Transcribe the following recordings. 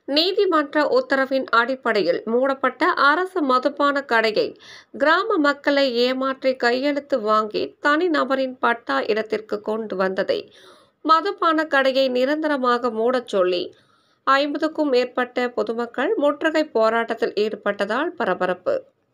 நீதிமன்ற உத்தரவின் அடிப்படையில் மூடப்பட்ட அரசு மதுபான கடையை கிராம மக்களை ஏமாற்றி கையெழுத்து வாங்கி தனிநபரின் பட்டா இடத்திற்கு கொண்டு வந்ததை மதுபான கடையை நிரந்தரமாக மூடச் சொல்லி ஐம்பதுக்கும் மேற்பட்ட பொதுமக்கள் முற்றுகை போராட்டத்தில் ஈடுபட்டதால் பரபரப்பு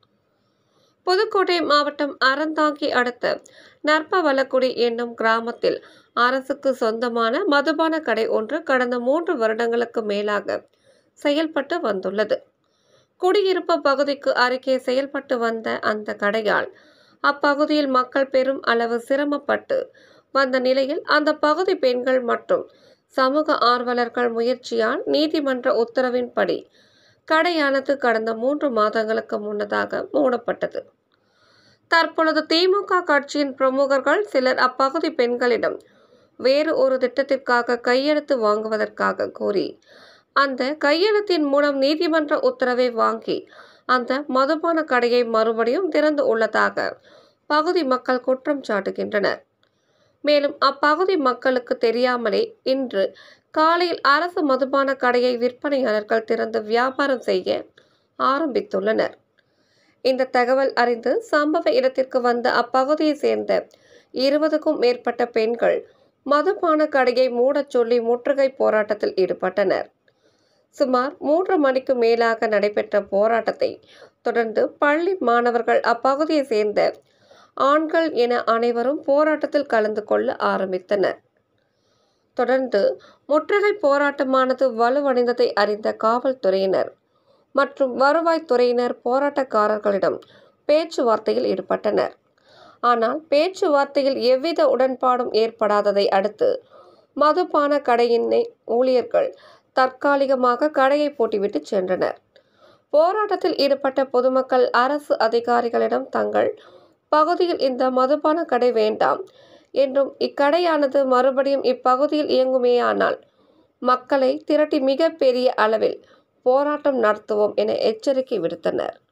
புதுக்கோட்டை மாவட்டம் அறந்தாங்கி அடுத்த நற்பவலக்குடி என்னும் கிராமத்தில் அரசுக்கு சொந்தமான மதுபான கடை ஒன்று கடந்த மூன்று வருடங்களுக்கு மேலாக செயல்பட்டு வந்துள்ளது குடியிருப்பு பகுதிக்கு அருகே செயல்பட்டு வந்த அந்த கடையால் அப்பகுதியில் மக்கள் பெரும் அளவு சிரமப்பட்டு வந்த நிலையில் அந்த பகுதி பெண்கள் மற்றும் சமூக ஆர்வலர்கள் முயற்சியால் நீதிமன்ற உத்தரவின்படி கடையானது கடந்த மூன்று மாதங்களுக்கு முன்னதாக மூடப்பட்டது தற்பொழுது திமுக கட்சியின் பிரமுகர்கள் சிலர் அப்பகுதி பெண்களிடம் வேறு ஒரு திட்டத்திற்காக கையெழுத்து வாங்குவதற்காக கூறி அந்த கையெழுத்தின் மூலம் நீதிமன்ற உத்தரவை வாங்கி அந்த மதுபான கடையை மறுபடியும் திறந்து உள்ளதாக பகுதி மக்கள் குற்றம் சாட்டுகின்றனர் மேலும் அப்பகுதி மக்களுக்கு தெரியாமலே இன்று காலையில் அரசு மதுபான கடையை விற்பனையாளர்கள் திறந்து வியாபாரம் செய்ய ஆரம்பித்துள்ளனர் இந்த தகவல் அறிந்து சம்பவ இடத்திற்கு வந்த அப்பகுதியை சேர்ந்த இருபதுக்கும் மேற்பட்ட பெண்கள் மதுபான கடையை மூடச் சொல்லி முற்றுகை போராட்டத்தில் ஈடுபட்டனர் சுமார் மூன்று மணிக்கு மேலாக நடைபெற்ற போராட்டத்தை தொடர்ந்து பள்ளி மாணவர்கள் அப்பகுதியை சேர்ந்த ஆண்கள் என அனைவரும் போராட்டத்தில் கலந்து கொள்ள ஆரம்பித்தனர் தொடர்ந்து முற்றுகை போராட்டமானது வலுவடைந்ததை அறிந்த காவல்துறையினர் மற்றும் வருவாய்த்துறையினர் போராட்டக்காரர்களிடம் பேச்சுவார்த்தையில் ஈடுபட்டனர் ஆனால் பேச்சுவார்த்தையில் எவ்வித உடன்பாடும் ஏற்படாததை அடுத்து மதுபான கடையின் ஊழியர்கள் தற்காலிகமாக கடையை பூட்டிவிட்டு சென்றனர் போராட்டத்தில் ஈடுபட்ட பொதுமக்கள் அரசு அதிகாரிகளிடம் தங்கள் பகுதியில் இந்த மதுபான கடை வேண்டாம் என்றும் இக்கடையானது மறுபடியும் இப்பகுதியில் இயங்குமேயானால் மக்களை திரட்டி மிக பெரிய அளவில் போராட்டம் நடத்துவோம் என எச்சரிக்கை விடுத்தனர்